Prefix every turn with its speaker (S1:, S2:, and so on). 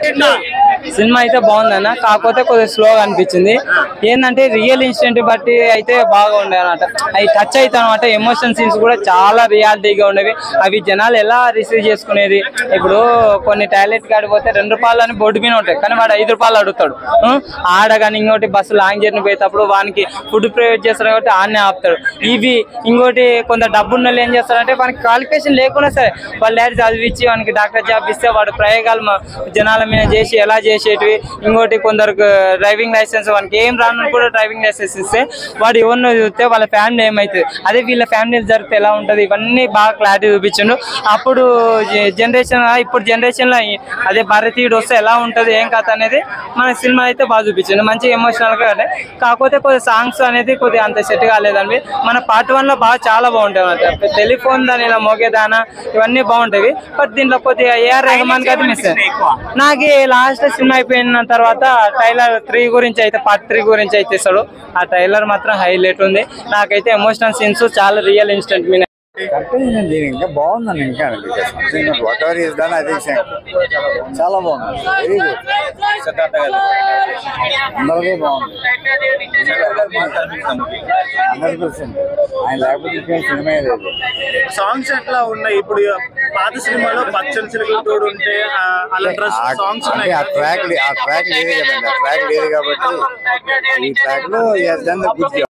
S1: Cinema అయితే బాగుందన్న కాకపోతే కొద్దిగా స్లోగా అనిపించింది ఏంటంటే రియల్ ఇన్సిడెంట్ బట్టి అయితే బాగా ఉండే అనమాట అవి టచ్ అవుతాయి అనమాట ఎమోషన్ సీన్స్ కూడా చాలా రియాలిటీగా ఉండేవి అవి జనాలు ఎలా రిసీవ్ చేసుకునేది ఇప్పుడు కొన్ని టాయిలెట్ కాడికి పోతే రెండు రూపాయలు అని బోర్డు మీద ఉంటాయి కానీ వాడు ఐదు రూపాయలు అడుగుతాడు ఉం? ఆడ కానీ ఇంకోటి బస్సు లాంగ్ జర్నీ పోయేటప్పుడు వానికి ఫుడ్ ప్రొవైడ్ చేస్తారు కాబట్టి ఆడనే ఆపుతాడు ఇవి ఇంకోటి కొంత డబ్బు ఉన్న వాళ్ళు ఏం చేస్తారంటే వానికి క్వాలిఫికేషన్ లేకున్నా సరే వాళ్ళ డాడీ చదివించి వానికి డాక్టర్ జాబ్ ఇస్తే వాడు ప్రయోగాలు మా జనాల మీద చేసి ఎలా చేసేటివి ఇంకోటి కొందరికి డ్రైవింగ్ లైసెన్స్ వానికి ఏం రాను కూడా డ్రైవింగ్ లైసెన్స్ ఇస్తే వాడు ఎవరినో చూస్తే వాళ్ళ ఫ్యామిలీ ఏమవుతుంది అదే వీళ్ళ ఫ్యామిలీ జరిగితే ఎలా ఉంటుంది ఇవన్నీ బాగా క్లారిటీ చూపించిండు అప్పుడు జనరేషన్ ఇప్పుడు జనరేషన్ లో ఈ- అదే భారతీయుడు వస్తే ఎలా ఉంటది ఏం కథ అనేది మన సినిమా అయితే బాగా చూపించింది మంచి ఎమోషనల్ గా ఉంది. కాకపోతే కొద్ది సాంగ్స్ అనేది కొద్దిగా అంత సెట్ కాలేదండి మన పార్ట్ వన్ లో బాగా చాలా బాగుంటాయి అన్నమాట టెలిఫోన్ దాని ఇలా మోగేదానా ఇవన్నీ బాగుంటాయి బట్ దీంట్లో కొద్దిగా ఏఆర్ రెహమాన్ గారి మిస్ నాకు లాస్ట్ సినిమా అయిపోయిన తర్వాత ట్రైలర్ త్రీ గురించి అయితే పార్ట్ త్రీ గురించి అయితే ఇస్తాడు ఆ ట్రైలర్ మాత్రం హైలైట్ ఉంది నాకైతే ఎమోషనల్ సీన్స్ చాలా రియల్ ఇన్స్టెంట్ మీద
S2: కంటిన్యూ దీని ఇంకా బాగుందండి ఇంకా వాట్ ఎవర్ ఈస్ డన్ అది చాలా బాగుంది వెరీ గుడ్ అందరికీ బాగుంది హండ్రెడ్ పర్సెంట్ ఆయన లేకపోతే ఇంకా సినిమా లేదు
S3: సాంగ్స్ ఎట్లా ఉన్నాయి ఇప్పుడు పాత సినిమాలో పచ్చని చిలుకలు తోడు ఉంటే ఆ, అలాంటి
S2: ఆ-
S3: సాంగ్స్
S2: అంటే
S3: ఉన్నాయి
S2: ఆ ట్రాక్ ఆ ట్రాక్ లేదు కదండి ఆ ట్రాక్ లేదు కాబట్టి ఈ ట్రాక్ లో డన్ గుడ్